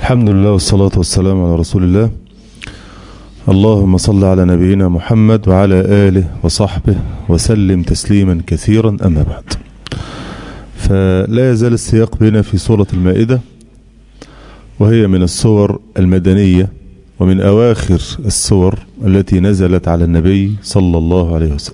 الحمد لله والصلاة والسلام على رسول الله اللهم صل على نبينا محمد وعلى آله وصحبه وسلم تسليما كثيرا أما بعد فلا يزال السياق بنا في سورة المائدة وهي من السور المدنية ومن أواخر السور التي نزلت على النبي صلى الله عليه وسلم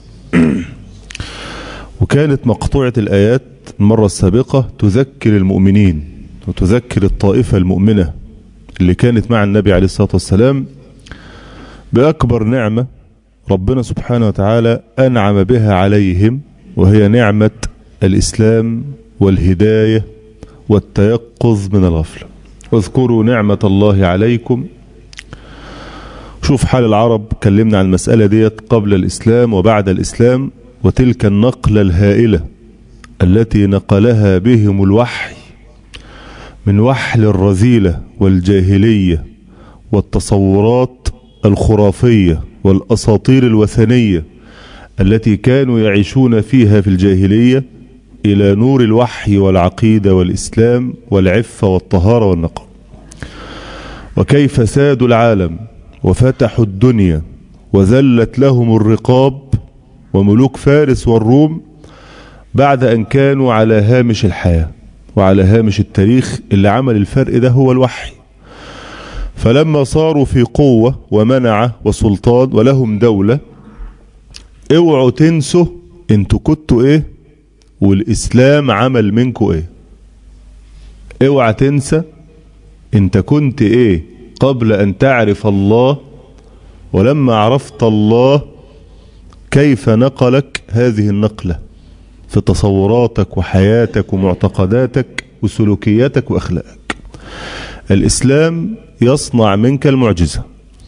وكانت مقطوعة الآيات المرة السابقة تذكر المؤمنين وتذكر الطائفة المؤمنة اللي كانت مع النبي عليه الصلاة والسلام بأكبر نعمة ربنا سبحانه وتعالى أنعم بها عليهم وهي نعمة الإسلام والهداية والتيقظ من الغفلة واذكروا نعمة الله عليكم شوف حال العرب كلمنا عن المسألة ديت قبل الإسلام وبعد الإسلام وتلك النقلة الهائلة التي نقلها بهم الوحي من وحل الرذيلة والجاهلية والتصورات الخرافية والأساطير الوثنية التي كانوا يعيشون فيها في الجاهلية إلى نور الوحي والعقيدة والإسلام والعفة والطهارة والنقاء وكيف سادوا العالم وفتحوا الدنيا وذلت لهم الرقاب وملوك فارس والروم بعد أن كانوا على هامش الحياة وعلى هامش التاريخ اللي عمل الفرق ده هو الوحي فلما صاروا في قوة ومنعة وسلطان ولهم دولة اوعوا تنسوا انتوا كنتوا ايه والاسلام عمل منكم ايه اوعى تنسى انت كنت ايه قبل ان تعرف الله ولما عرفت الله كيف نقلك هذه النقلة في تصوراتك وحياتك ومعتقداتك وسلوكياتك واخلاقك الاسلام يصنع منك المعجزة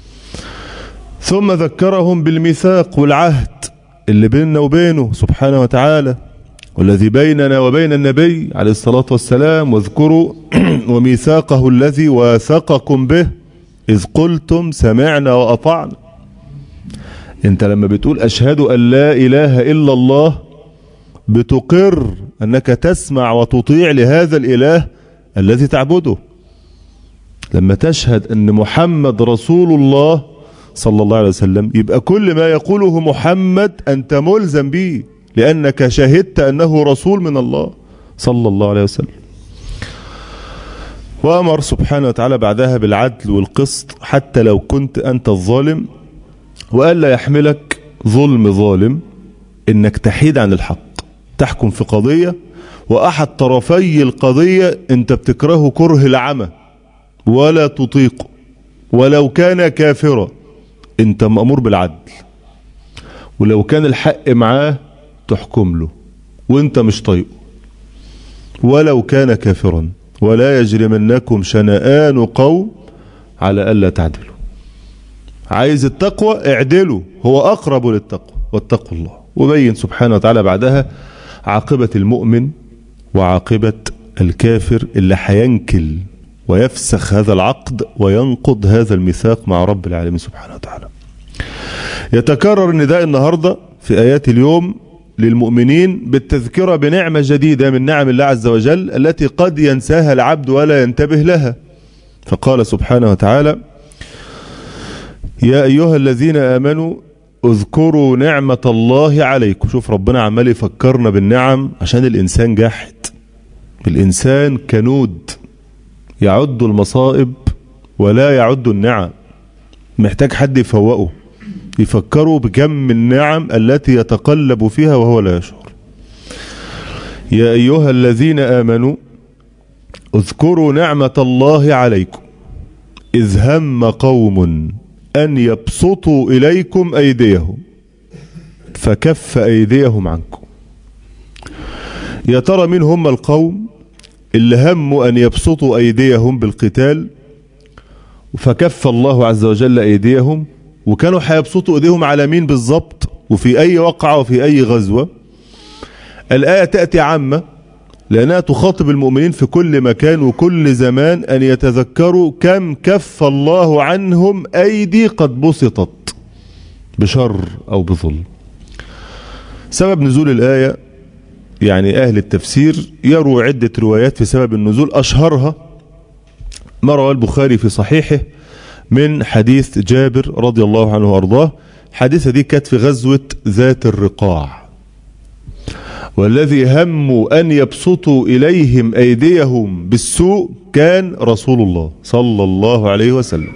ثم ذكرهم بالميثاق والعهد اللي بيننا وبينه سبحانه وتعالى والذي بيننا وبين النبي عليه الصلاة والسلام واذكروا وميثاقه الذي واثقكم به إذ قلتم سمعنا وأطعنا انت لما بتقول أشهد أن لا إله إلا الله بتقر أنك تسمع وتطيع لهذا الإله الذي تعبده لما تشهد أن محمد رسول الله صلى الله عليه وسلم يبقى كل ما يقوله محمد أنت ملزم به لأنك شهدت أنه رسول من الله صلى الله عليه وسلم وأمر سبحانه وتعالى بعدها بالعدل والقسط حتى لو كنت أنت الظالم وقال لا يحملك ظلم ظالم إنك تحيد عن الحق تحكم في قضية وأحد طرفي القضية أنت بتكرهه كره العمى ولا تطيقه ولو كان كافرا انت مأمور بالعدل ولو كان الحق معاه تحكم له وانت مش طايقه ولو كان كافرا ولا يجرمنكم شنآن قوم على ألا تعدلوا عايز التقوى اعدلوا هو أقرب للتقوى واتقوا الله وبين سبحانه وتعالى بعدها عاقبة المؤمن وعاقبة الكافر اللي هينكل ويفسخ هذا العقد وينقض هذا الميثاق مع رب العالمين سبحانه وتعالى يتكرر النداء النهاردة في آيات اليوم للمؤمنين بالتذكرة بنعمة جديدة من نعم الله عز وجل التي قد ينساها العبد ولا ينتبه لها فقال سبحانه وتعالى يا أيها الذين آمنوا اذكروا نعمة الله عليكم شوف ربنا عمال يفكرنا بالنعم عشان الإنسان جاحد الإنسان كنود يعد المصائب ولا يعد النعم محتاج حد يفوقه يفكروا بكم النعم التي يتقلب فيها وهو لا يشعر يا أيها الذين آمنوا اذكروا نعمة الله عليكم إذ هم قوم أن يبسطوا إليكم أيديهم فكف أيديهم عنكم يا ترى من هم القوم اللي هموا أن يبسطوا أيديهم بالقتال فكف الله عز وجل أيديهم وكانوا هيبسطوا أيديهم على مين بالضبط وفي أي وقعة وفي أي غزوة الآية تأتي عامة لأنها تخاطب المؤمنين في كل مكان وكل زمان أن يتذكروا كم كف الله عنهم أيدي قد بسطت بشر أو بظلم سبب نزول الآية يعني أهل التفسير يروا عدة روايات في سبب النزول أشهرها ما رواه البخاري في صحيحه من حديث جابر رضي الله عنه وارضاه حديثة دي كانت في غزوة ذات الرقاع والذي هموا أن يبسطوا إليهم أيديهم بالسوء كان رسول الله صلى الله عليه وسلم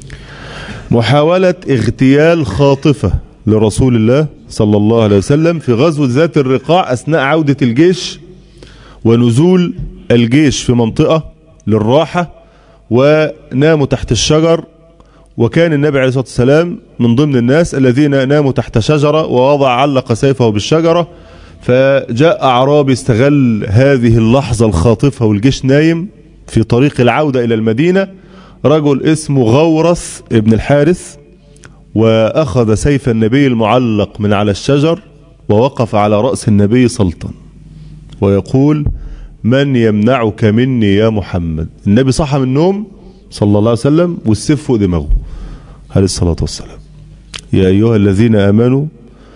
محاولة اغتيال خاطفة لرسول الله صلى الله عليه وسلم في غزوة ذات الرقاع أثناء عودة الجيش ونزول الجيش في منطقة للراحة وناموا تحت الشجر وكان النبي عليه الصلاة والسلام من ضمن الناس الذين ناموا تحت شجرة ووضع علق سيفه بالشجرة فجاء أعرابي استغل هذه اللحظة الخاطفة والجيش نايم في طريق العودة إلى المدينة رجل اسمه غورث ابن الحارث وأخذ سيف النبي المعلق من على الشجر ووقف على رأس النبي سلطا ويقول من يمنعك مني يا محمد النبي صحى من النوم صلى الله عليه وسلم والسيف فوق دماغه عليه الصلاة والسلام يا أيها الذين آمنوا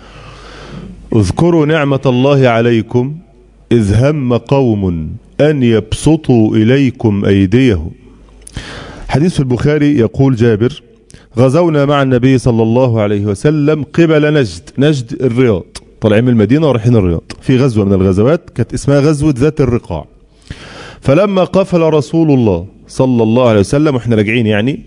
اذكروا نعمة الله عليكم إذ هم قوم أن يبسطوا إليكم أيديهم حديث في البخاري يقول جابر غزونا مع النبي صلى الله عليه وسلم قبل نجد نجد الرياض طالعين من المدينة ورايحين الرياض في غزوة من الغزوات كانت اسمها غزوة ذات الرقاع فلما قفل رسول الله صلى الله عليه وسلم واحنا راجعين يعني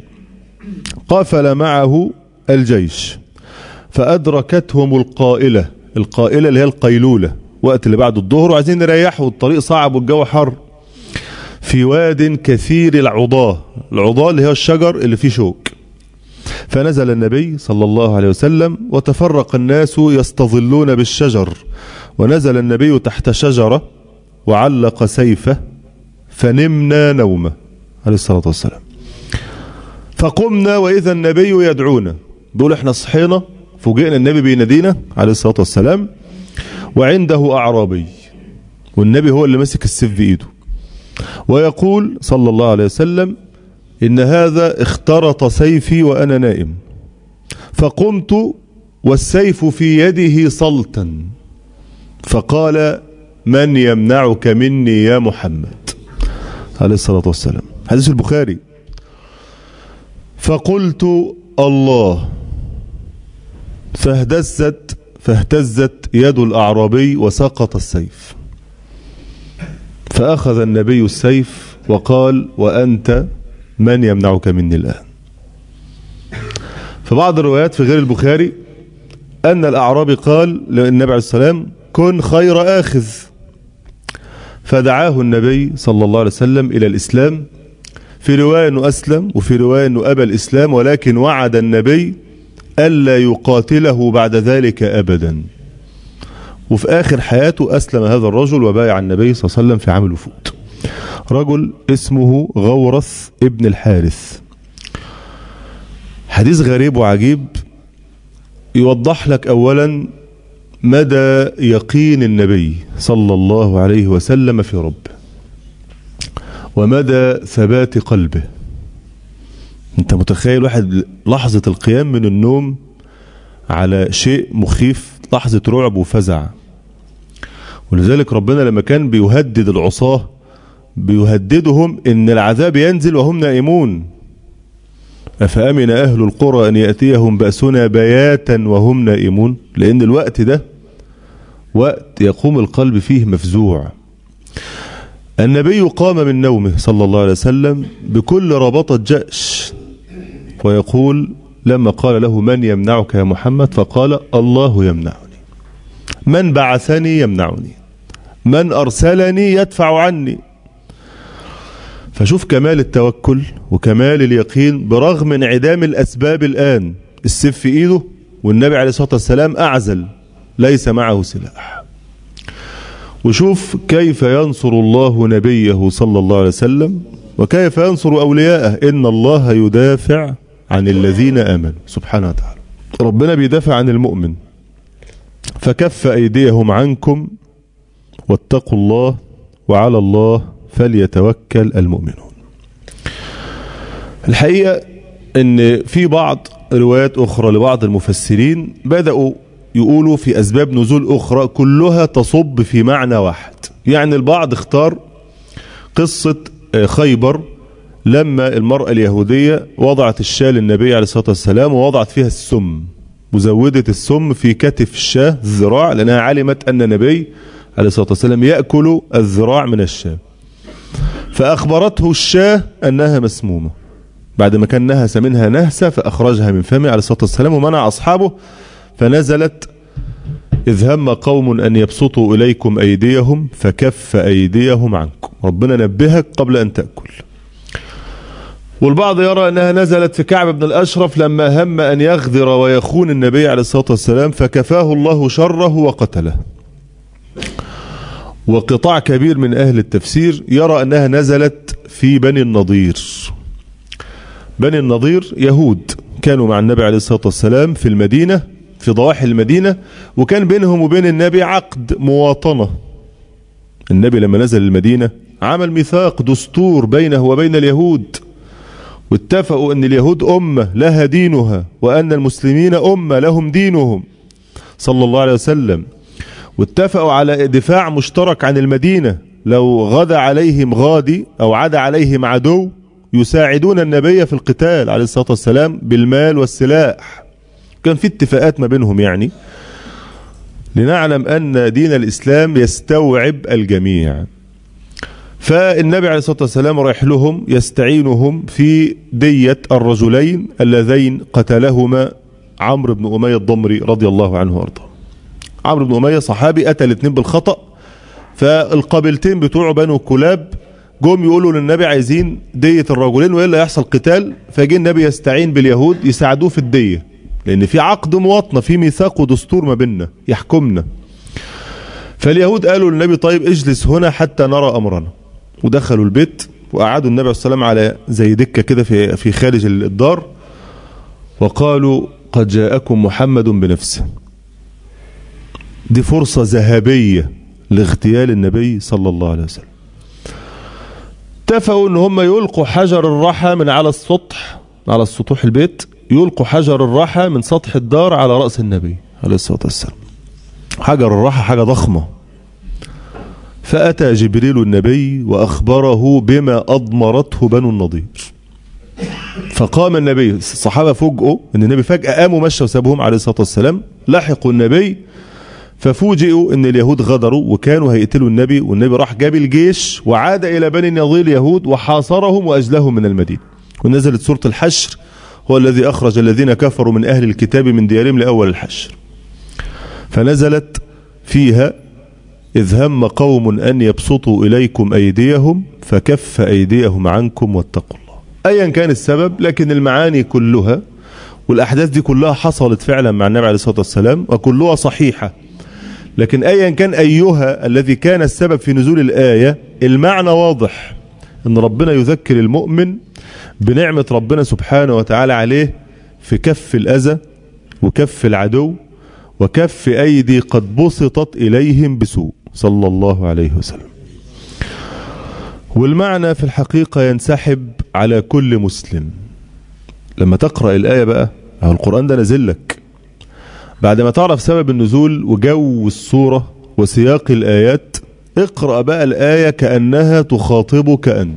قفل معه الجيش فأدركتهم القائلة القائلة اللي هي القيلولة وقت اللي بعد الظهر وعايزين نريحوا الطريق صعب والجو حر في واد كثير العضاه العضاه اللي هي الشجر اللي فيه شوك فنزل النبي صلى الله عليه وسلم وتفرق الناس يستظلون بالشجر ونزل النبي تحت شجرة وعلق سيفه فنمنا نومه عليه الصلاة والسلام فقمنا وإذا النبي يدعونا بيقول احنا صحينا فوجئنا النبي بينادينا عليه الصلاة والسلام وعنده أعرابي والنبي هو اللي ماسك السيف بإيده ويقول صلى الله عليه وسلم إن هذا اخترط سيفي وأنا نائم فقمت والسيف في يده صلتا فقال من يمنعك مني يا محمد عليه الصلاة والسلام حديث البخاري فقلت الله فاهتزت فاهتزت يد الأعرابي وسقط السيف فأخذ النبي السيف وقال وأنت من يمنعك مني الآن في بعض الروايات في غير البخاري أن الأعرابي قال للنبي عليه السلام كن خير آخذ فدعاه النبي صلى الله عليه وسلم إلى الإسلام في رواية أنه أسلم وفي رواية أنه أبى الإسلام ولكن وعد النبي ألا يقاتله بعد ذلك أبدا وفي آخر حياته أسلم هذا الرجل وبايع النبي صلى الله عليه وسلم في عام الوفود رجل اسمه غورث ابن الحارث حديث غريب وعجيب يوضح لك أولا مدى يقين النبي صلى الله عليه وسلم في ربه ومدى ثبات قلبه انت متخيل واحد لحظة القيام من النوم على شيء مخيف لحظة رعب وفزع ولذلك ربنا لما كان بيهدد العصاة بيهددهم ان العذاب ينزل وهم نائمون أفأمن أهل القرى أن يأتيهم بأسنا بياتا وهم نائمون لأن الوقت ده وقت يقوم القلب فيه مفزوع النبي قام من نومه صلى الله عليه وسلم بكل ربطة جأش ويقول لما قال له من يمنعك يا محمد فقال الله يمنعني من بعثني يمنعني من أرسلني يدفع عني فشوف كمال التوكل وكمال اليقين برغم انعدام الأسباب الآن السيف في إيده والنبي عليه الصلاة والسلام أعزل ليس معه سلاح وشوف كيف ينصر الله نبيه صلى الله عليه وسلم وكيف ينصر أولياءه إن الله يدافع عن الذين آمنوا سبحانه وتعالى ربنا بيدافع عن المؤمن فكف أيديهم عنكم واتقوا الله وعلى الله فليتوكل المؤمنون الحقيقة ان في بعض روايات اخرى لبعض المفسرين بدأوا يقولوا في اسباب نزول اخرى كلها تصب في معنى واحد يعني البعض اختار قصة خيبر لما المرأة اليهودية وضعت الشاة للنبي عليه الصلاة والسلام ووضعت فيها السم وزودت السم في كتف الشاة الذراع لأنها علمت أن النبي عليه الصلاة والسلام يأكل الذراع من الشاة فأخبرته الشاة أنها مسمومة بعد ما كان نهس منها نهسة فأخرجها من فمه عليه الصلاة والسلام ومنع أصحابه فنزلت إذ هم قوم أن يبسطوا إليكم أيديهم فكف أيديهم عنكم ربنا نبهك قبل أن تأكل والبعض يرى أنها نزلت في كعب بن الأشرف لما هم أن يغدر ويخون النبي عليه الصلاة والسلام فكفاه الله شره وقتله وقطاع كبير من أهل التفسير يرى أنها نزلت في بني النضير بني النضير يهود كانوا مع النبي عليه الصلاة والسلام في المدينة في ضواحي المدينة وكان بينهم وبين النبي عقد مواطنة النبي لما نزل المدينة عمل ميثاق دستور بينه وبين اليهود واتفقوا ان اليهود أمة لها دينها وأن المسلمين أمة لهم دينهم صلى الله عليه وسلم واتفقوا على دفاع مشترك عن المدينة لو غدا عليهم غادي أو عدا عليهم عدو يساعدون النبي في القتال عليه الصلاة والسلام بالمال والسلاح كان في اتفاقات ما بينهم يعني لنعلم أن دين الإسلام يستوعب الجميع فالنبي عليه الصلاة والسلام رايح لهم يستعينهم في دية الرجلين اللذين قتلهما عمرو بن أمية الضمري رضي الله عنه وارضاه عمرو بن أمية صحابي قتل الاثنين بالخطأ فالقبيلتين بتوعه بنو كلاب جم يقولوا للنبي عايزين دية الرجلين وإلا يحصل قتال فجي النبي يستعين باليهود يساعدوه في الدية لأن في عقد مواطنة في ميثاق ودستور ما بيننا يحكمنا فاليهود قالوا للنبي طيب اجلس هنا حتى نرى أمرنا ودخلوا البيت وقعدوا النبي عليه السلام على زي دكة كده في في خارج الدار وقالوا قد جاءكم محمد بنفسه دي فرصة ذهبية لاغتيال النبي صلى الله عليه وسلم اتفقوا ان هم يلقوا حجر الرحى من على السطح على السطوح البيت يلقوا حجر الرحى من سطح الدار على رأس النبي عليه الصلاة والسلام حجر الرحى حاجة ضخمة فأتى جبريل النبي وأخبره بما أضمرته بنو النضير فقام النبي الصحابة فوجئوا ان النبي فجأة قاموا مشى وسابهم عليه الصلاة والسلام لحقوا النبي ففوجئوا ان اليهود غدروا وكانوا هيقتلوا النبي والنبي راح جاب الجيش وعاد الى بني النضير اليهود وحاصرهم واجلهم من المدينة ونزلت سورة الحشر هو الذي اخرج الذين كفروا من اهل الكتاب من ديارهم لاول الحشر فنزلت فيها إذ هم قوم أن يبسطوا إليكم أيديهم فكف أيديهم عنكم واتقوا الله أيا كان السبب لكن المعاني كلها والأحداث دي كلها حصلت فعلا مع النبي عليه الصلاة والسلام وكلها صحيحة لكن أيا كان أيها الذي كان السبب في نزول الآية المعنى واضح أن ربنا يذكر المؤمن بنعمة ربنا سبحانه وتعالى عليه في كف الأذى وكف العدو وكف أيدي قد بسطت إليهم بسوء صلى الله عليه وسلم والمعنى في الحقيقة ينسحب على كل مسلم لما تقرأ الآية بقى القرآن ده نزل لك بعد ما تعرف سبب النزول وجو السورة وسياق الآيات اقرأ بقى الآية كأنها تخاطبك أنت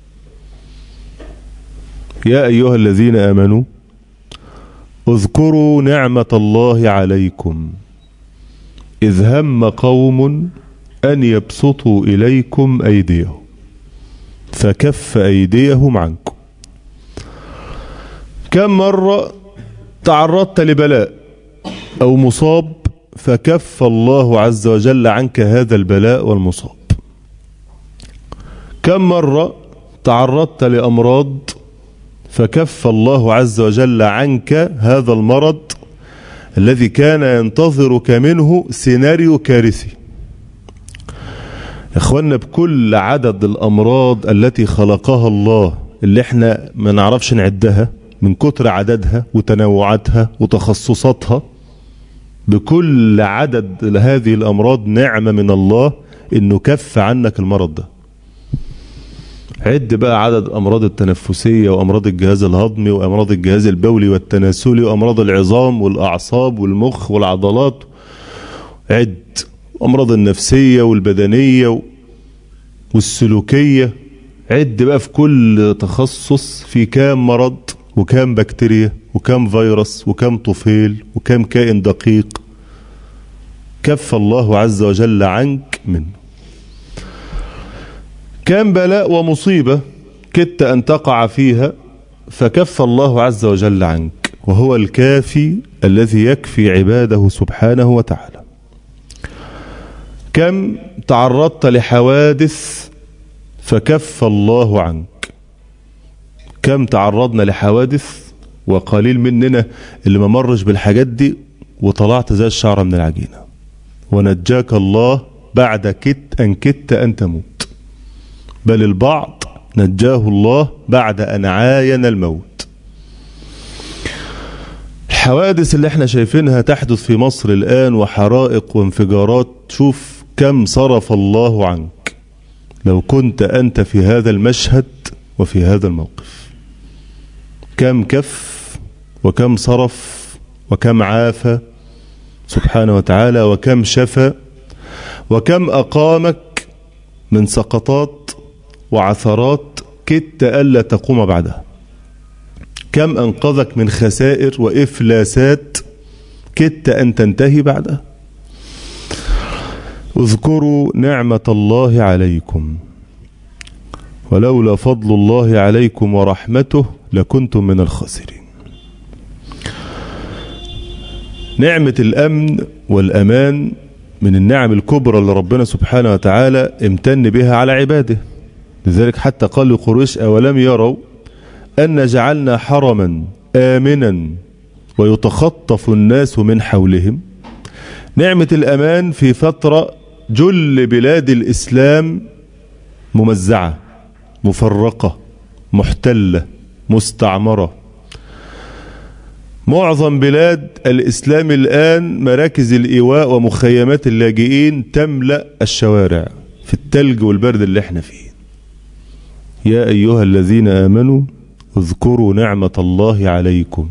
يا أيها الذين آمنوا اذكروا نعمة الله عليكم إذ هم قوم أن يبسطوا إليكم أيديهم فكف أيديهم عنكم كم مرة تعرضت لبلاء أو مصاب فكف الله عز وجل عنك هذا البلاء والمصاب كم مرة تعرضت لأمراض فكف الله عز وجل عنك هذا المرض الذي كان ينتظرك منه سيناريو كارثي اخوانا بكل عدد الامراض التي خلقها الله اللي احنا ما نعرفش نعدها من كتر عددها وتنوعاتها وتخصصاتها بكل عدد هذه الامراض نعمة من الله انه كف عنك المرض ده عد بقى عدد امراض التنفسية وامراض الجهاز الهضمي وامراض الجهاز البولي والتناسلي وامراض العظام والاعصاب والمخ والعضلات عد امراض النفسية والبدنية والسلوكية عد بقى في كل تخصص في كام مرض وكام بكتيريا وكام فيروس وكام طفيل وكام كائن دقيق كف الله عز وجل عنك منه كان بلاء ومصيبة كدت أن تقع فيها فكف الله عز وجل عنك وهو الكافي الذي يكفي عباده سبحانه وتعالى كم تعرضت لحوادث فكف الله عنك كم تعرضنا لحوادث وقليل مننا اللي ما مرش بالحاجات دي وطلعت زي الشعرة من العجينة ونجاك الله بعد كت أن كدت أن تموت بل البعض نجاه الله بعد أن عاين الموت الحوادث اللي احنا شايفينها تحدث في مصر الآن وحرائق وانفجارات شوف كم صرف الله عنك لو كنت أنت في هذا المشهد وفي هذا الموقف كم كف وكم صرف وكم عافى سبحانه وتعالى وكم شفى وكم أقامك من سقطات وعثرات كدت ألا تقوم بعدها كم أنقذك من خسائر وإفلاسات كدت أن تنتهي بعدها اذكروا نعمة الله عليكم ولولا فضل الله عليكم ورحمته لكنتم من الخاسرين نعمة الأمن والأمان من النعم الكبرى اللي ربنا سبحانه وتعالى امتن بها على عباده لذلك حتى قال لقريش أولم يروا أن جعلنا حرما آمنا ويتخطف الناس من حولهم نعمة الأمان في فترة جل بلاد الإسلام ممزعة مفرقة محتلة مستعمرة معظم بلاد الإسلام الآن مراكز الإيواء ومخيمات اللاجئين تملأ الشوارع في التلج والبرد اللي احنا فيه يا أيها الذين آمنوا اذكروا نعمة الله عليكم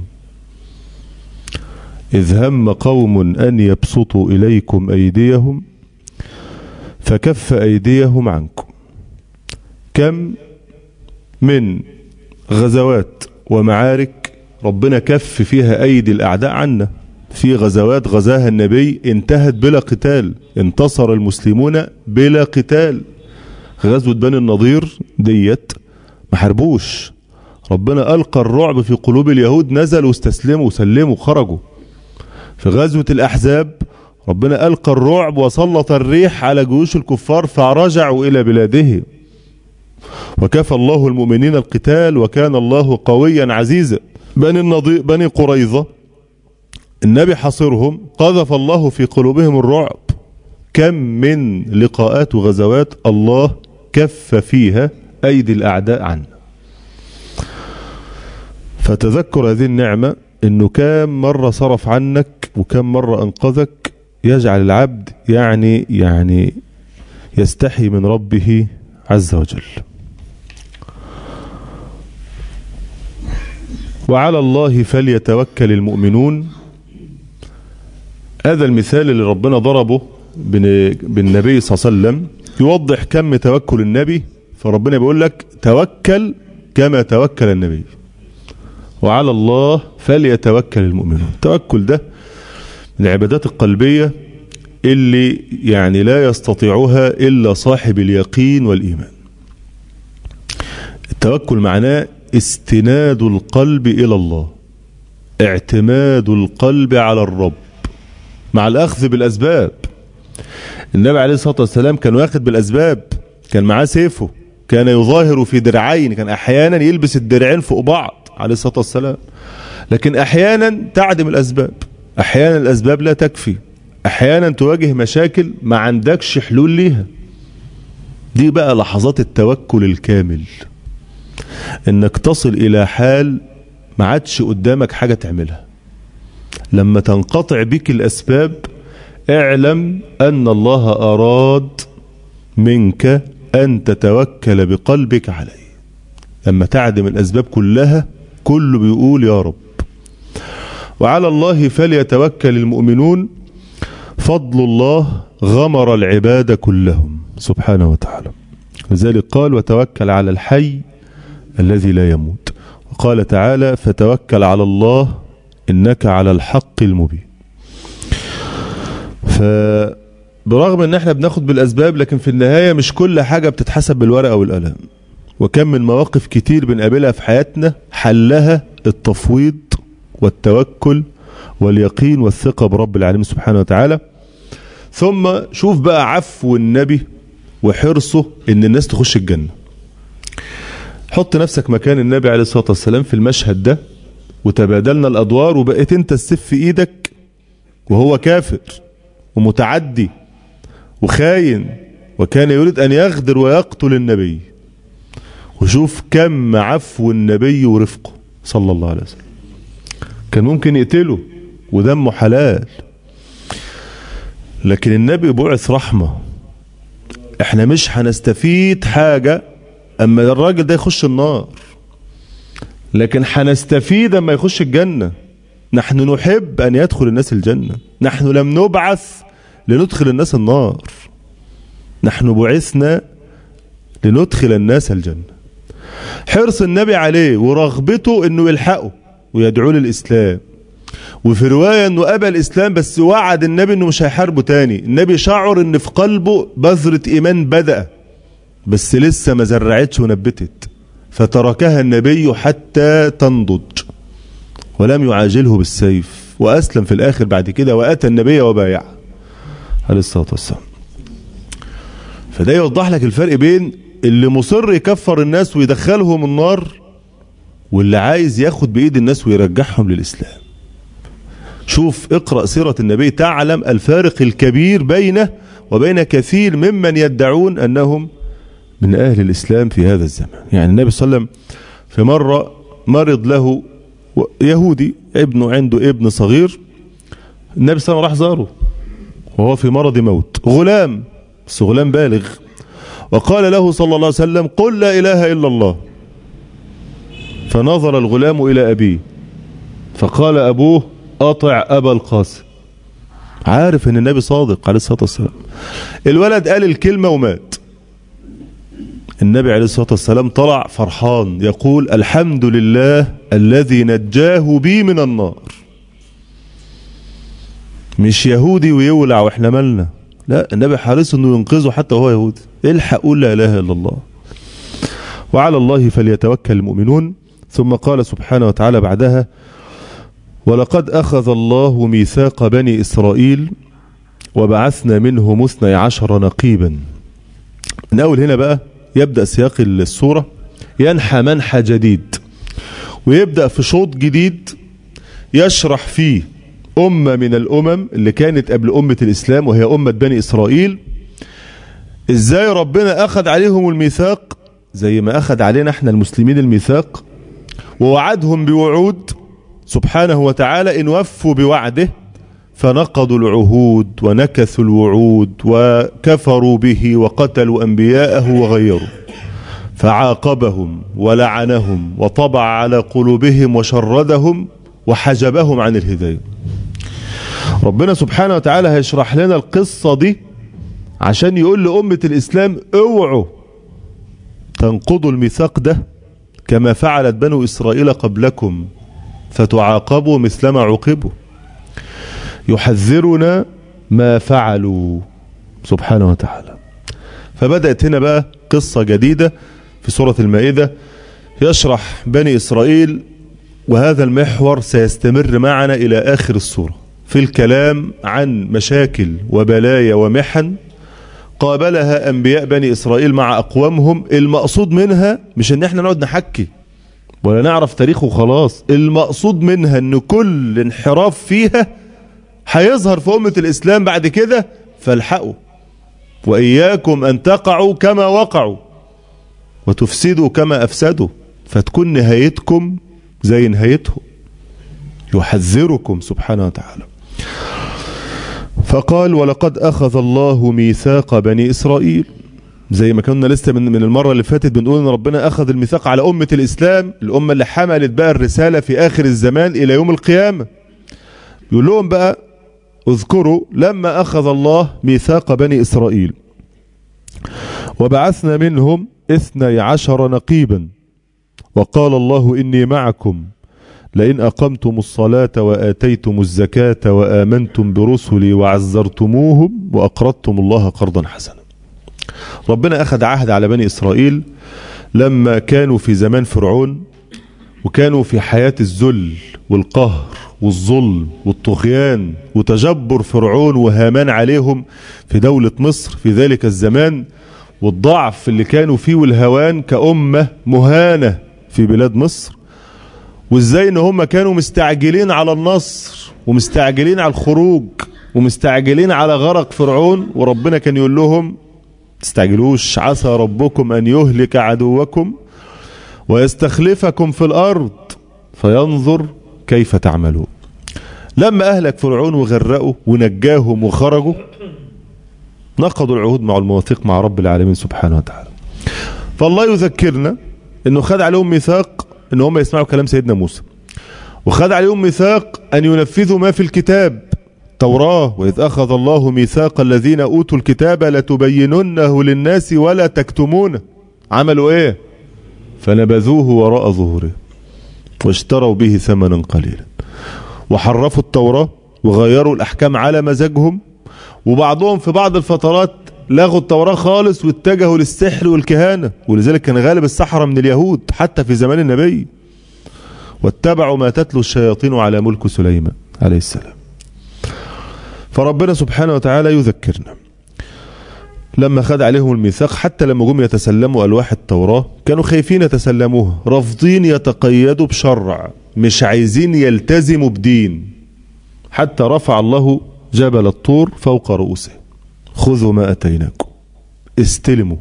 إذ هم قوم أن يبسطوا إليكم أيديهم فكف أيديهم عنكم كم من غزوات ومعارك ربنا كف فيها أيدي الأعداء عنا في غزوات غزاها النبي انتهت بلا قتال انتصر المسلمون بلا قتال غزوة بني النضير ديت ما حاربوش ربنا ألقى الرعب في قلوب اليهود نزلوا واستسلموا وسلموا خرجوا في غزوة الأحزاب ربنا ألقى الرعب وسلط الريح على جيوش الكفار فرجعوا إلى بلادهم وكفى الله المؤمنين القتال وكان الله قويا عزيزا بني النضير بني قريظة النبي حصرهم قذف الله في قلوبهم الرعب كم من لقاءات وغزوات الله كف فيها أيدي الأعداء عنا فتذكر هذه النعمة انه كم مرة صرف عنك وكم مرة انقذك يجعل العبد يعني يعني يستحي من ربه عز وجل وعلى الله فليتوكل المؤمنون هذا المثال اللي ربنا ضربه بالنبي صلى الله عليه وسلم يوضح كم توكل النبي فربنا بيقول لك توكل كما توكل النبي وعلى الله فليتوكل المؤمنون التوكل ده من العبادات القلبية اللي يعني لا يستطيعها إلا صاحب اليقين والإيمان التوكل معناه استناد القلب إلى الله اعتماد القلب على الرب مع الأخذ بالأسباب النبي عليه الصلاة والسلام كان واخد بالأسباب كان معاه سيفه كان يظاهر في درعين كان أحيانا يلبس الدرعين فوق بعض عليه الصلاة والسلام لكن أحيانا تعدم الأسباب أحيانا الأسباب لا تكفي أحيانا تواجه مشاكل ما عندكش حلول ليها دي بقى لحظات التوكل الكامل انك تصل الى حال ما عادش قدامك حاجة تعملها لما تنقطع بك الاسباب اعلم ان الله اراد منك ان تتوكل بقلبك عليه لما تعدم الاسباب كلها كله بيقول يا رب وعلى الله فليتوكل المؤمنون فضل الله غمر العباد كلهم سبحانه وتعالى لذلك قال وتوكل على الحي الذي لا يموت وقال تعالى فتوكل على الله إنك على الحق المبين فبرغم ان احنا بناخد بالاسباب لكن في النهاية مش كل حاجة بتتحسب بالورقة والقلم وكم من مواقف كتير بنقابلها في حياتنا حلها التفويض والتوكل واليقين والثقة برب العالمين سبحانه وتعالى ثم شوف بقى عفو النبي وحرصه ان الناس تخش الجنة حط نفسك مكان النبي عليه الصلاة والسلام في المشهد ده وتبادلنا الادوار وبقيت انت السيف في ايدك وهو كافر ومتعدي وخاين وكان يريد ان يغدر ويقتل النبي وشوف كم عفو النبي ورفقه صلى الله عليه وسلم كان ممكن يقتله ودمه حلال لكن النبي بعث رحمة احنا مش هنستفيد حاجة اما الراجل ده يخش النار لكن هنستفيد اما يخش الجنة نحن نحب ان يدخل الناس الجنة نحن لم نبعث لندخل الناس النار نحن بعثنا لندخل الناس الجنة حرص النبي عليه ورغبته انه يلحقه ويدعوه للاسلام وفي رواية انه ابى الاسلام بس وعد النبي انه مش هيحاربه تاني النبي شعر ان في قلبه بذرة ايمان بدأ بس لسه ما زرعتش ونبتت فتركها النبي حتى تنضج ولم يعاجله بالسيف واسلم في الاخر بعد كده واتى النبي وبايعه عليه الصلاة والسلام فده يوضح لك الفرق بين اللي مصر يكفر الناس ويدخلهم النار واللي عايز ياخد بإيد الناس ويرجعهم للإسلام شوف اقرأ سيرة النبي تعلم الفارق الكبير بينه وبين كثير ممن يدعون أنهم من أهل الإسلام في هذا الزمان يعني النبي صلى الله عليه وسلم في مرة مرض له يهودي ابنه عنده ابن صغير النبي صلى الله عليه وسلم راح زاره وهو في مرض موت غلام بس غلام بالغ وقال له صلى الله عليه وسلم قل لا إله إلا الله فنظر الغلام إلى أبيه فقال أبوه أطع أبا القاسم عارف ان النبي صادق عليه الصلاة والسلام الولد قال الكلمة ومات النبي عليه الصلاة والسلام طلع فرحان يقول الحمد لله الذي نجاه بي من النار مش يهودي ويولع واحنا مالنا لا النبي حريص انه ينقذه حتى وهو يهودي الحق قول لا اله الا الله وعلى الله فليتوكل المؤمنون ثم قال سبحانه وتعالى بعدها ولقد أخذ الله ميثاق بني إسرائيل وبعثنا منهم اثني عشر نقيبا من أول هنا بقى يبدأ سياق السورة ينحى منحى جديد ويبدأ في شوط جديد يشرح فيه أمة من الأمم اللي كانت قبل أمة الإسلام وهي أمة بني إسرائيل إزاي ربنا أخذ عليهم الميثاق زي ما أخذ علينا احنا المسلمين الميثاق ووعدهم بوعود سبحانه وتعالى إن وفوا بوعده فنقضوا العهود ونكثوا الوعود وكفروا به وقتلوا أنبياءه وغيروا فعاقبهم ولعنهم وطبع على قلوبهم وشردهم وحجبهم عن الهداية ربنا سبحانه وتعالى هيشرح لنا القصة دي عشان يقول لأمة الإسلام اوعوا تنقضوا الميثاق ده كما فعلت بنو إسرائيل قبلكم فتعاقبوا مثلما عوقبوا يحذرنا ما فعلوا سبحانه وتعالى فبدأت هنا بقى قصة جديدة في سورة المائدة يشرح بني إسرائيل وهذا المحور سيستمر معنا إلى آخر السورة في الكلام عن مشاكل وبلايا ومحن قابلها أنبياء بني إسرائيل مع أقوامهم المقصود منها مش ان احنا نقعد نحكي ولا نعرف تاريخه خلاص المقصود منها ان كل انحراف فيها هيظهر في أمة الإسلام بعد كده فالحقوا وإياكم أن تقعوا كما وقعوا وتفسدوا كما أفسدوا فتكون نهايتكم زي نهايتهم يحذركم سبحانه وتعالى فقال ولقد أخذ الله ميثاق بني إسرائيل زي ما كنا لسه من, من المرة اللي فاتت بنقول ان ربنا أخذ الميثاق على أمة الإسلام الأمة اللي حملت بقى الرسالة في آخر الزمان إلى يوم القيامة يقول لهم بقى اذكروا لما أخذ الله ميثاق بني إسرائيل وبعثنا منهم اثني عشر نقيبا وقال الله إني معكم لئن أقمتم الصلاة وآتيتم الزكاة وآمنتم برسلي وعزرتموهم وأقرضتم الله قرضا حسنا ربنا أخذ عهد على بني إسرائيل لما كانوا في زمان فرعون وكانوا في حياة الذل والقهر والظلم والطغيان وتجبر فرعون وهامان عليهم في دولة مصر في ذلك الزمان والضعف اللي كانوا فيه والهوان كأمة مهانة في بلاد مصر وازاي ان هم كانوا مستعجلين على النصر ومستعجلين على الخروج ومستعجلين على غرق فرعون وربنا كان يقول لهم تستعجلوش عسى ربكم ان يهلك عدوكم ويستخلفكم في الارض فينظر كيف تعملون لما اهلك فرعون وغرقوا ونجاهم وخرجوا نقضوا العهود مع المواثيق مع رب العالمين سبحانه وتعالى فالله يذكرنا انه خد عليهم ميثاق ان هم يسمعوا كلام سيدنا موسى وخد عليهم ميثاق ان ينفذوا ما في الكتاب التوراة وإذ أخذ الله ميثاق الذين أوتوا الكتاب لتبيننه للناس ولا تكتمونه عملوا إيه فنبذوه وراء ظهوره واشتروا به ثمنا قليلا وحرفوا التوراة وغيروا الأحكام على مزاجهم وبعضهم في بعض الفترات لغوا التوراة خالص واتجهوا للسحر والكهانة ولذلك كان غالب السحرة من اليهود حتى في زمان النبي واتبعوا ما تتلو الشياطين على ملك سليمان عليه السلام فربنا سبحانه وتعالى يذكرنا لما خد عليهم الميثاق حتى لما جم يتسلموا ألواح التوراة كانوا خايفين يتسلموها رافضين يتقيدوا بشرع مش عايزين يلتزموا بدين حتى رفع الله جبل الطور فوق رؤوسهم خذوا ما أتيناكم استلموا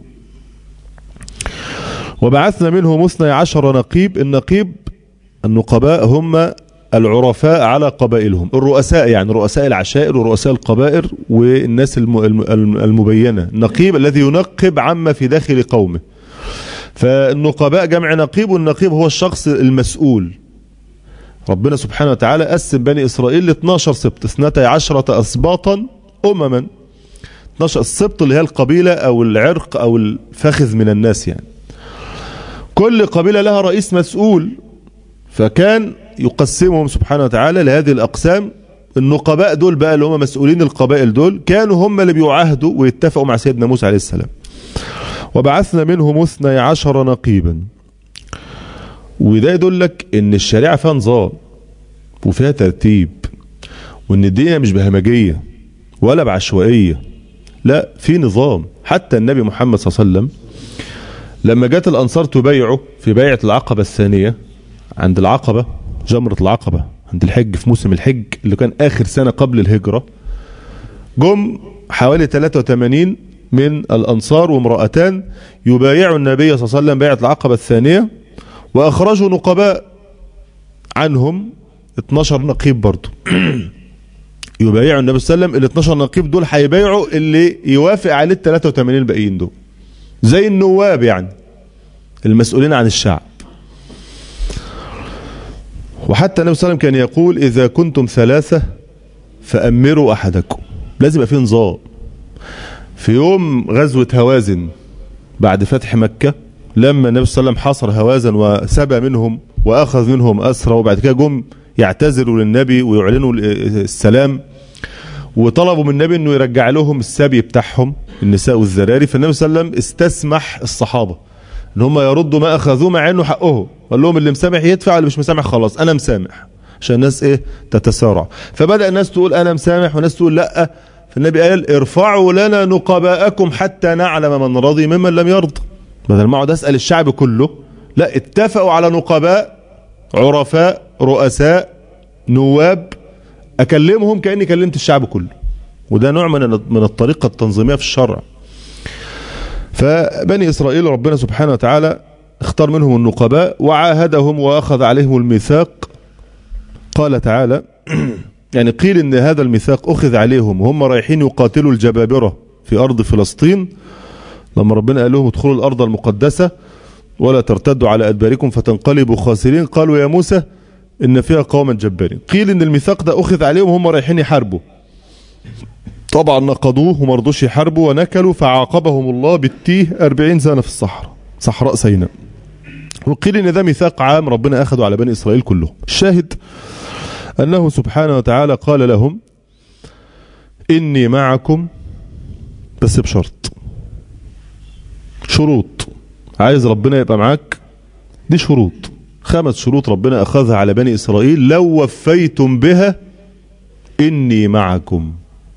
وبعثنا منهم اثني عشر نقيب النقيب النقباء هم العرفاء على قبائلهم الرؤساء يعني رؤساء العشائر ورؤساء القبائل والناس المبينة النقيب الذي ينقب عما في داخل قومه فالنقباء جمع نقيب والنقيب هو الشخص المسؤول ربنا سبحانه وتعالى قسم بني إسرائيل ل 12 سبط 12 أسباطا أمما 12 السبط اللي هي القبيلة أو العرق أو الفخذ من الناس يعني كل قبيلة لها رئيس مسؤول فكان يقسمهم سبحانه وتعالى لهذه الأقسام النقباء دول بقى اللي هم مسؤولين القبائل دول كانوا هم اللي بيعاهدوا ويتفقوا مع سيدنا موسى عليه السلام وبعثنا منهم اثني عشر نقيبا وده يدلك ان الشريعة فيها نظام وفيها ترتيب وان الدنيا مش بهمجية ولا بعشوائية لا في نظام حتى النبي محمد صلى الله عليه وسلم لما جت الأنصار تبايعه في بيعة العقبة الثانية عند العقبة جمرة العقبة عند الحج في موسم الحج اللي كان آخر سنة قبل الهجرة جم حوالي 83 من الأنصار وامرأتان يبايعوا النبي صلى الله عليه وسلم بيعة العقبة الثانية وأخرجوا نقباء عنهم 12 نقيب برضه يبايعوا النبي صلى الله عليه وسلم ال 12 نقيب دول هيبايعوا اللي يوافق عليه ال 83 الباقيين دول زي النواب يعني المسؤولين عن الشعب وحتى النبي صلى الله عليه وسلم كان يقول إذا كنتم ثلاثة فأمروا أحدكم لازم يبقى في نظام في يوم غزوة هوازن بعد فتح مكة لما النبي صلى الله عليه وسلم حاصر هوازن وسبى منهم وأخذ منهم أسرى وبعد كده جم يعتذروا للنبي ويعلنوا السلام وطلبوا من النبي انه يرجع لهم السبي بتاعهم النساء والذراري فالنبي صلى الله عليه وسلم استسمح الصحابه ان هم يردوا ما اخذوه مع انه حقهم قال لهم اللي مسامح يدفع اللي مش مسامح خلاص انا مسامح عشان الناس ايه تتسارع فبدا الناس تقول انا مسامح وناس تقول لا فالنبي قال ارفعوا لنا نقباءكم حتى نعلم من رضي ممن لم يرضى بدل ما اقعد اسال الشعب كله لا اتفقوا على نقباء عرفاء رؤساء نواب اكلمهم كاني كلمت الشعب كله وده نوع من من الطريقه التنظيميه في الشرع فبني اسرائيل ربنا سبحانه وتعالى اختار منهم النقباء وعاهدهم واخذ عليهم الميثاق قال تعالى يعني قيل ان هذا الميثاق اخذ عليهم وهم رايحين يقاتلوا الجبابره في ارض فلسطين لما ربنا قال لهم ادخلوا الارض المقدسه ولا ترتدوا على ادباركم فتنقلبوا خاسرين قالوا يا موسى ان فيها قوما جبارين قيل ان الميثاق ده اخذ عليهم وهم رايحين يحاربوا طبعا نقضوه وما رضوش يحاربوا ونكلوا فعاقبهم الله بالتيه أربعين سنة في الصحراء صحراء سيناء وقيل ان ده ميثاق عام ربنا اخذه على بني اسرائيل كلهم الشاهد انه سبحانه وتعالى قال لهم اني معكم بس بشرط شروط عايز ربنا يبقى معاك دي شروط خمس شروط ربنا اخذها على بني اسرائيل لو وفيتم بها اني معكم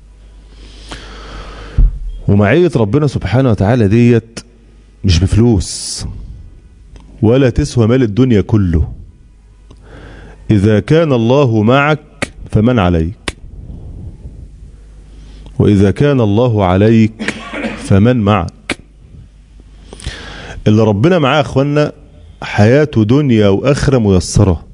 ومعية ربنا سبحانه وتعالى ديت مش بفلوس ولا تسوى مال الدنيا كله إذا كان الله معك فمن عليك وإذا كان الله عليك فمن معك اللي ربنا معاه أخوانا حياته دنيا وآخرة ميسرة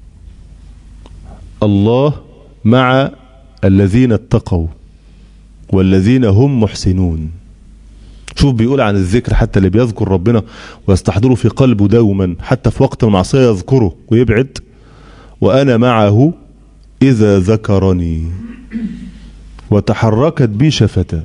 الله مع الذين اتقوا والذين هم محسنون شوف بيقول عن الذكر حتى اللي بيذكر ربنا ويستحضره في قلبه دوما حتى في وقت المعصية يذكره ويبعد وأنا معه إذا ذكرني وتحركت بي شفتا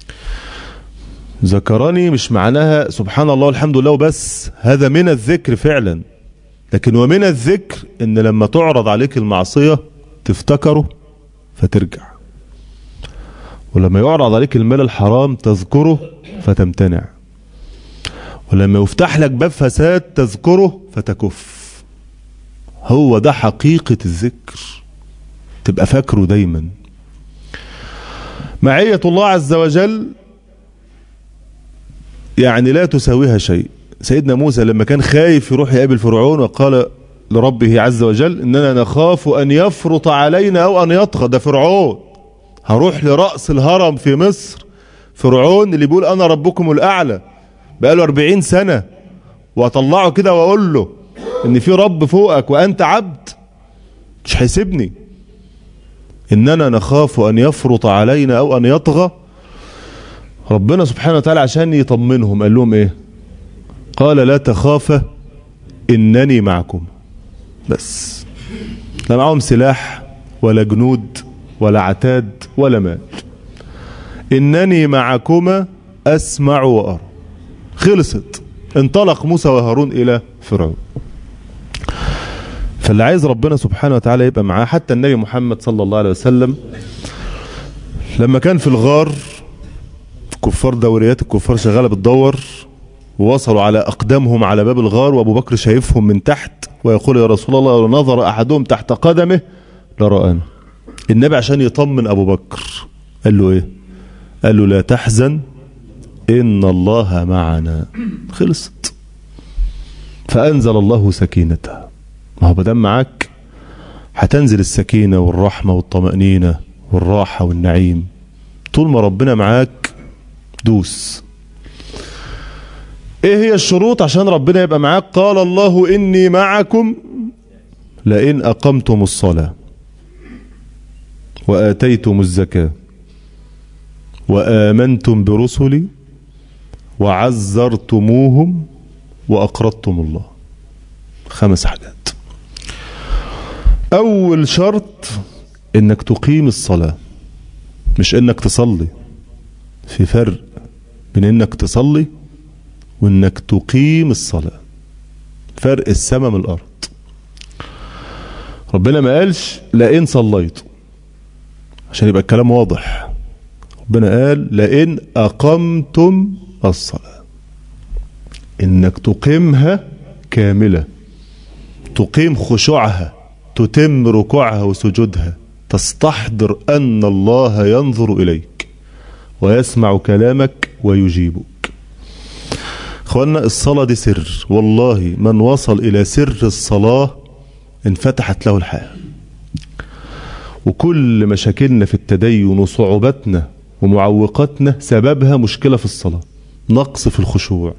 ذكرني مش معناها سبحان الله والحمد لله وبس هذا من الذكر فعلا لكن ومن الذكر ان لما تعرض عليك المعصية تفتكره فترجع ولما يعرض عليك المال الحرام تذكره فتمتنع ولما يفتح لك باب فساد تذكره فتكف هو ده حقيقة الذكر تبقى فاكره دايما معية الله عز وجل يعني لا تساويها شيء سيدنا موسى لما كان خايف يروح يقابل فرعون وقال لربه عز وجل اننا نخاف ان يفرط علينا او ان يطغى ده فرعون هروح لرأس الهرم في مصر فرعون اللي بيقول انا ربكم الاعلى بقاله 40 سنة واطلعه كده واقول له ان في رب فوقك وانت عبد مش هيسيبني اننا نخاف ان يفرط علينا او ان يطغى ربنا سبحانه وتعالى عشان يطمنهم قال لهم ايه قال لا تخافا انني معكم بس لا معهم سلاح ولا جنود ولا عتاد ولا مال انني معكما اسمع وارى خلصت انطلق موسى وهارون الى فرعون فاللي عايز ربنا سبحانه وتعالى يبقى معاه حتى النبي محمد صلى الله عليه وسلم لما كان في الغار كفار دوريات الكفار شغاله بتدور ووصلوا على اقدامهم على باب الغار وابو بكر شايفهم من تحت ويقول يا رسول الله لو نظر احدهم تحت قدمه لرآنا النبي عشان يطمن ابو بكر قال له ايه قال له لا تحزن ان الله معنا خلصت فانزل الله سكينته ما هو بدل معاك هتنزل السكينه والرحمه والطمانينه والراحه والنعيم طول ما ربنا معاك دوس ايه هي الشروط عشان ربنا يبقى معاك قال الله اني معكم لئن اقمتم الصلاه واتيتم الزكاه وامنتم برسلي وعزرتموهم واقرضتم الله خمس حاجات اول شرط انك تقيم الصلاه مش انك تصلي في فرق بين انك تصلي وانك تقيم الصلاة فرق السماء من الارض ربنا ما قالش لئن صليت عشان يبقى الكلام واضح ربنا قال لئن اقمتم الصلاة انك تقيمها كاملة تقيم خشوعها تتم ركوعها وسجودها تستحضر ان الله ينظر اليك ويسمع كلامك ويجيبك اخوانا الصلاة دي سر والله من وصل الى سر الصلاة انفتحت له الحياة وكل مشاكلنا في التدين وصعوباتنا ومعوقاتنا سببها مشكلة في الصلاة نقص في الخشوع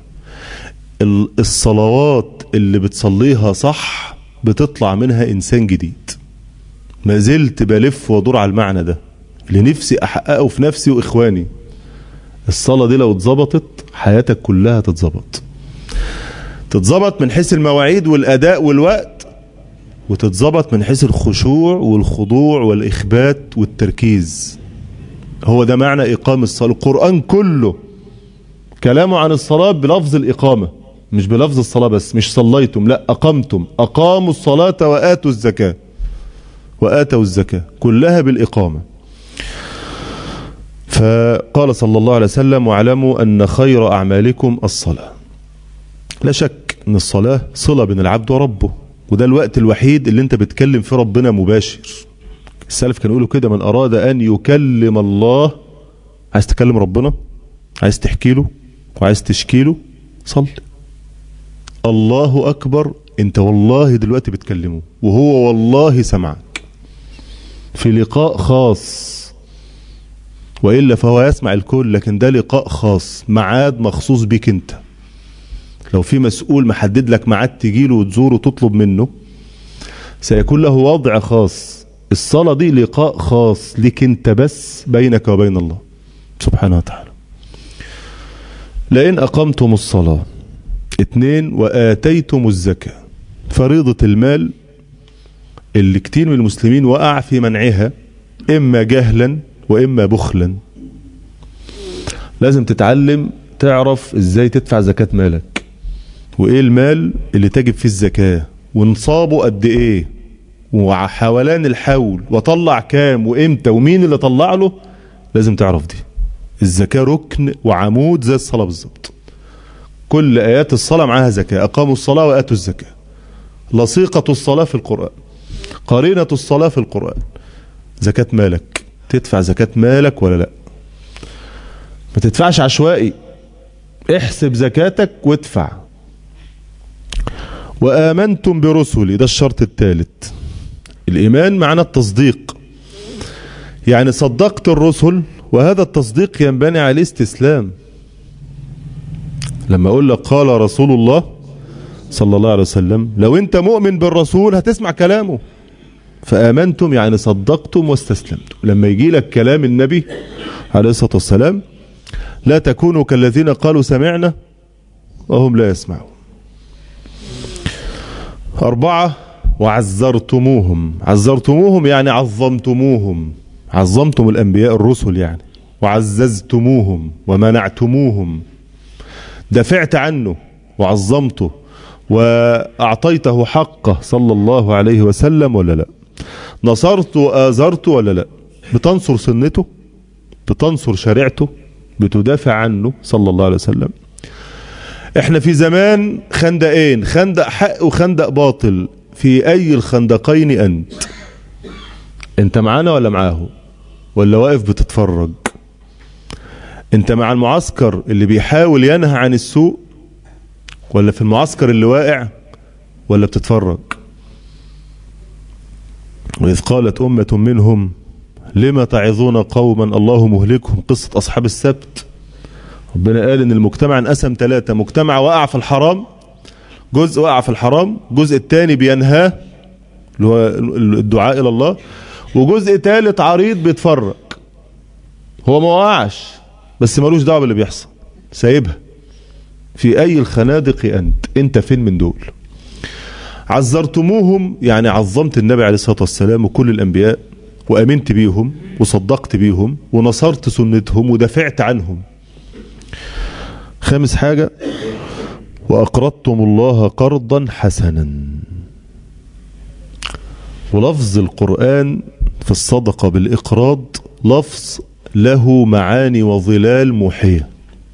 الصلوات اللي بتصليها صح بتطلع منها انسان جديد ما زلت بلف وادور على المعنى ده اللي نفسي احققه في نفسي واخواني الصلاة دي لو اتظبطت حياتك كلها تتظبط تتظبط من حيث المواعيد والاداء والوقت وتتظبط من حيث الخشوع والخضوع والاخبات والتركيز هو ده معنى إقام الصلاة القرآن كله كلامه عن الصلاة بلفظ الإقامة مش بلفظ الصلاة بس مش صليتم لا أقمتم أقاموا الصلاة وآتوا الزكاة وآتوا الزكاة كلها بالإقامة فقال صلى الله عليه وسلم واعلموا أن خير أعمالكم الصلاة لا شك أن الصلاة صلة بين العبد وربه وده الوقت الوحيد اللي انت بتكلم فيه ربنا مباشر السلف كانوا يقولوا كده من أراد أن يكلم الله عايز تكلم ربنا عايز تحكي له وعايز تشكي له صلي الله أكبر انت والله دلوقتي بتكلمه وهو والله سمعك في لقاء خاص وإلا فهو يسمع الكل لكن ده لقاء خاص معاد مخصوص بيك انت لو في مسؤول محدد لك ميعاد تجيله وتزوره وتطلب منه سيكون له وضع خاص الصلاة دي لقاء خاص لك انت بس بينك وبين الله سبحانه وتعالى لئن أقمتم الصلاة اتنين وآتيتم الزكاة فريضة المال اللي كتير من المسلمين وقع في منعها إما جهلا وإما بخلا لازم تتعلم تعرف ازاي تدفع زكاة مالك وايه المال اللي تجب فيه الزكاة ونصابه قد ايه وحولان الحول وطلع كام وامتى ومين اللي طلع له لازم تعرف دي الزكاة ركن وعمود زي الصلاة بالظبط كل آيات الصلاة معاها زكاة أقاموا الصلاة وآتوا الزكاة لصيقة الصلاة في القرآن قرينة الصلاة في القرآن زكاة مالك تدفع زكاة مالك ولا لا ما تدفعش عشوائي احسب زكاتك وادفع وآمنتم برسلي ده الشرط الثالث الإيمان معنى التصديق يعني صدقت الرسل وهذا التصديق ينبني عليه استسلام لما أقول لك قال رسول الله صلى الله عليه وسلم لو أنت مؤمن بالرسول هتسمع كلامه فآمنتم يعني صدقتم واستسلمتم لما يجي لك كلام النبي عليه الصلاة والسلام لا تكونوا كالذين قالوا سمعنا وهم لا يسمعون أربعة وعزرتموهم عزرتموهم يعني عظمتموهم عظمتم الأنبياء الرسل يعني وعززتموهم ومنعتموهم دفعت عنه وعظمته وأعطيته حقه صلى الله عليه وسلم ولا لا نصرت وآزرت ولا لا بتنصر سنته بتنصر شريعته بتدافع عنه صلى الله عليه وسلم احنا في زمان خندقين خندق حق وخندق باطل في اي الخندقين انت انت معانا ولا معاه ولا واقف بتتفرج انت مع المعسكر اللي بيحاول ينهى عن السوء ولا في المعسكر اللي واقع ولا بتتفرج وإذ قالت أمة منهم لما تعظون قوما الله مهلكهم قصة أصحاب السبت ربنا قال إن المجتمع انقسم ثلاثة مجتمع وقع في الحرام جزء وقع في الحرام الجزء الثاني بينهاه اللي هو الدعاء إلى الله وجزء ثالث عريض بيتفرج هو ما وقعش بس ملوش دعوه باللي بيحصل سايبها في أي الخنادق أنت أنت فين من دول عزرتموهم يعني عظمت النبي عليه الصلاة والسلام وكل الأنبياء وأمنت بيهم وصدقت بيهم ونصرت سنتهم ودافعت عنهم خامس حاجة وأقرضتم الله قرضا حسنا ولفظ القرآن في الصدقة بالإقراض لفظ له معاني وظلال موحية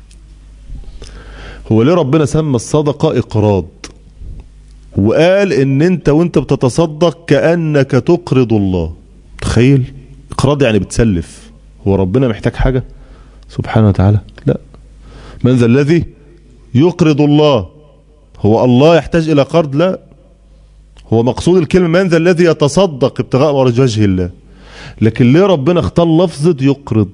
هو ليه ربنا سمى الصدقة إقراض وقال ان انت وانت بتتصدق كأنك تقرض الله تخيل اقراض يعني بتسلف هو ربنا محتاج حاجة سبحانه وتعالى لا من ذا الذي يقرض الله هو الله يحتاج الى قرض لا هو مقصود الكلمة من ذا الذي يتصدق ابتغاء وجه الله لكن ليه ربنا اختار لفظة يقرض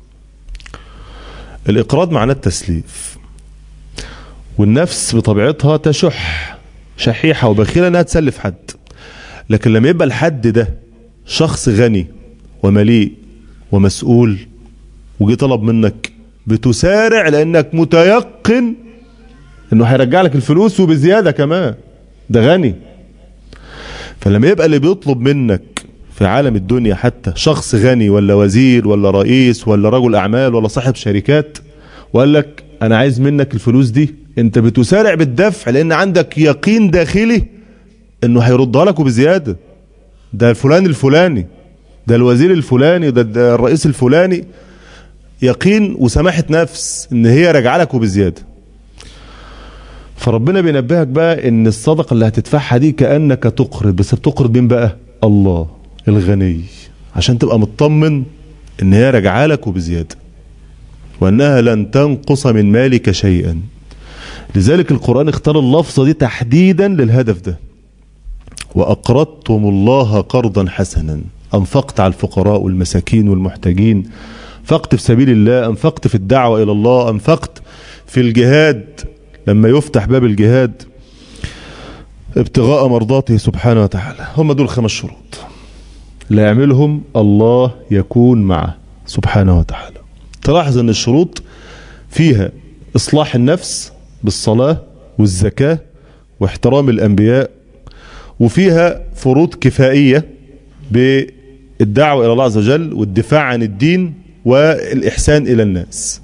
الاقراض معناه التسليف والنفس بطبيعتها تشح شحيحة وبخيلة انها تسلف حد لكن لما يبقى الحد ده شخص غني ومليء ومسؤول وجي طلب منك بتسارع لانك متيقن انه هيرجع لك الفلوس وبزيادة كمان ده غني فلما يبقى اللي بيطلب منك في عالم الدنيا حتى شخص غني ولا وزير ولا رئيس ولا رجل أعمال ولا صاحب شركات وقال لك أنا عايز منك الفلوس دي أنت بتسارع بالدفع لأن عندك يقين داخلي أنه هيردها لك بزيادة ده الفلان الفلاني ده الوزير الفلاني ده, ده الرئيس الفلاني يقين وسماحة نفس ان هي راجعه لك وبزيادة فربنا بينبهك بقى ان الصدقة اللي هتدفعها دي كأنك تقرض بس بتقرض مين بقى الله الغني عشان تبقى مطمن ان هي راجعه لك وبزيادة وانها لن تنقص من مالك شيئا لذلك القرآن اختار اللفظة دي تحديدا للهدف ده وأقرضتم الله قرضا حسنا أنفقت على الفقراء والمساكين والمحتاجين أنفقت في سبيل الله أنفقت في الدعوة إلى الله أنفقت في الجهاد لما يفتح باب الجهاد ابتغاء مرضاته سبحانه وتعالى هم دول خمس شروط لا يعملهم الله يكون معه سبحانه وتعالى تلاحظ ان الشروط فيها اصلاح النفس بالصلاة والزكاة واحترام الانبياء وفيها فروض كفائية بالدعوة الى الله عز وجل والدفاع عن الدين والإحسان إلى الناس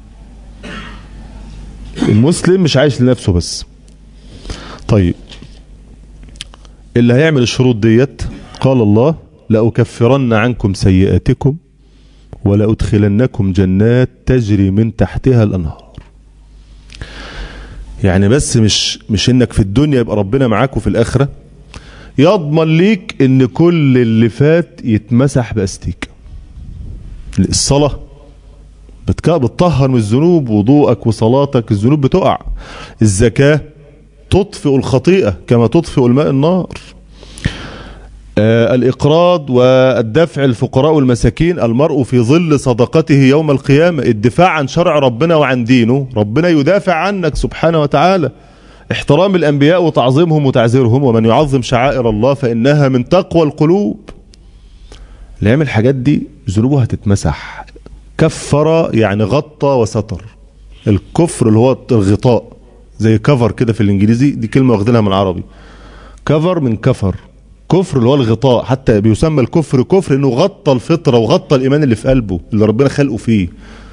المسلم مش عايش لنفسه بس طيب اللي هيعمل الشروط ديت قال الله لأكفرن عنكم سيئاتكم ولأدخلنكم جنات تجري من تحتها الأنهار يعني بس مش مش انك في الدنيا يبقى ربنا معاك وفي الآخرة يضمن ليك ان كل اللي فات يتمسح باستيك الصلاة بتطهر من الذنوب وضوءك وصلاتك الذنوب بتقع الزكاة تطفئ الخطيئة كما تطفئ الماء النار آه الإقراض والدفع الفقراء والمساكين المرء في ظل صدقته يوم القيامة الدفاع عن شرع ربنا وعن دينه ربنا يدافع عنك سبحانه وتعالى احترام الأنبياء وتعظيمهم وتعزيرهم ومن يعظم شعائر الله فإنها من تقوى القلوب اللي يعمل الحاجات دي ذنوبه هتتمسح كفر يعني غطى وستر الكفر اللي هو الغطاء زي كفر كده في الانجليزي دي كلمه واخدينها من العربي كفر من كفر كفر اللي هو الغطاء حتى بيسمى الكفر كفر انه غطى الفطره وغطى الايمان اللي في قلبه اللي ربنا خلقه فيه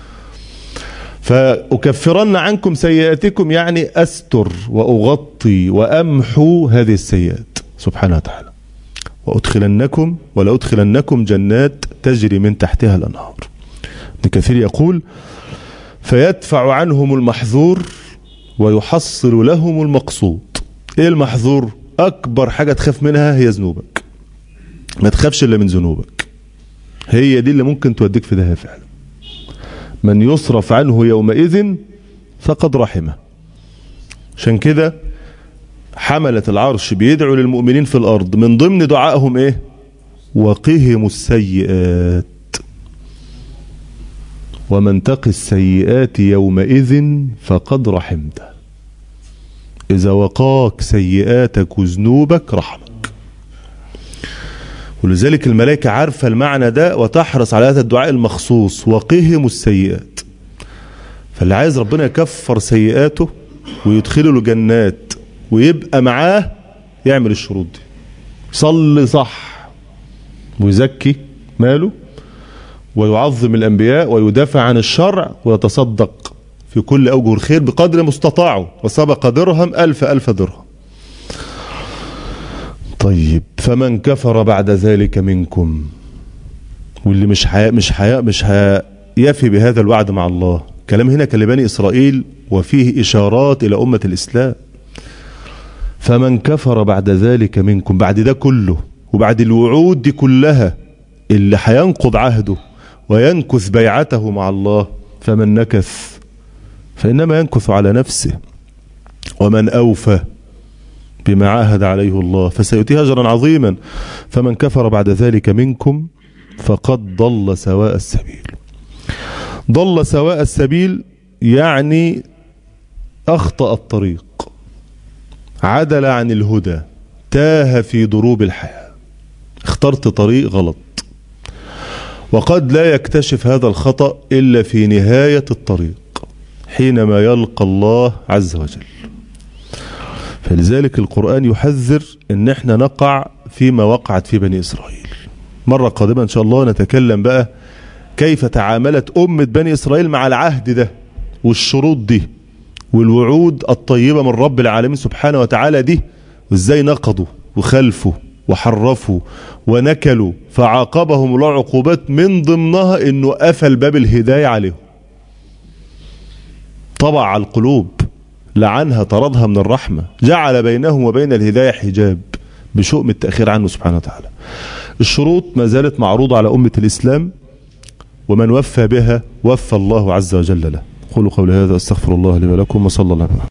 فأكفرن عنكم سيئاتكم يعني أستر وأغطي وأمحو هذه السيئات سبحانه وتعالى وأدخلنكم ولأدخلنكم جنات تجري من تحتها الأنهار ابن كثير يقول فيدفع عنهم المحظور ويحصل لهم المقصود ايه المحظور اكبر حاجة تخاف منها هي ذنوبك ما تخافش الا من ذنوبك هي دي اللي ممكن توديك في داهيه فعلا من يصرف عنه يومئذ فقد رحمه عشان كده حملة العرش بيدعوا للمؤمنين في الأرض من ضمن دعائهم إيه وقهم السيئات ومن تقي السيئات يومئذ فقد رحمته إذا وقاك سيئاتك وذنوبك رحمك ولذلك الملائكة عارفة المعنى ده وتحرص على هذا الدعاء المخصوص وقهم السيئات فاللي عايز ربنا يكفر سيئاته ويدخله الجنات ويبقى معاه يعمل الشروط دي صلي صح ويزكي ماله ويعظم الأنبياء ويدافع عن الشرع ويتصدق في كل أوجه الخير بقدر مستطاعه وسبق درهم ألف ألف درهم طيب فمن كفر بعد ذلك منكم واللي مش حياء مش حياء مش هيفي بهذا الوعد مع الله كلام هنا كلبني إسرائيل وفيه إشارات إلى أمة الإسلام فمن كفر بعد ذلك منكم بعد ده كله وبعد الوعود دي كلها اللي هينقض عهده وينكث بيعته مع الله فمن نكث فإنما ينكث على نفسه ومن أوفى بما عاهد عليه الله فسيؤتيه أجرا عظيما فمن كفر بعد ذلك منكم فقد ضل سواء السبيل ضل سواء السبيل يعني أخطأ الطريق عدل عن الهدى تاه في دروب الحياة اخترت طريق غلط وقد لا يكتشف هذا الخطأ إلا في نهاية الطريق حينما يلقى الله عز وجل فلذلك القرآن يحذر ان احنا نقع فيما وقعت في بني إسرائيل مرة قادمة إن شاء الله نتكلم بقى كيف تعاملت أمة بني إسرائيل مع العهد ده والشروط دي والوعود الطيبة من رب العالمين سبحانه وتعالى دي وإزاي نقضوا وخلفوا وحرفوا ونكلوا فعاقبهم الله عقوبات من ضمنها انه قفل باب الهداية عليهم طبع على القلوب لعنها طردها من الرحمة جعل بينهم وبين الهداية حجاب بشؤم التأخير عنه سبحانه وتعالى الشروط ما زالت معروضة على أمة الإسلام ومن وفى بها وفى الله عز وجل له قولوا قولي هذا استغفر الله لي ولكم وصلى الله عليه وسلم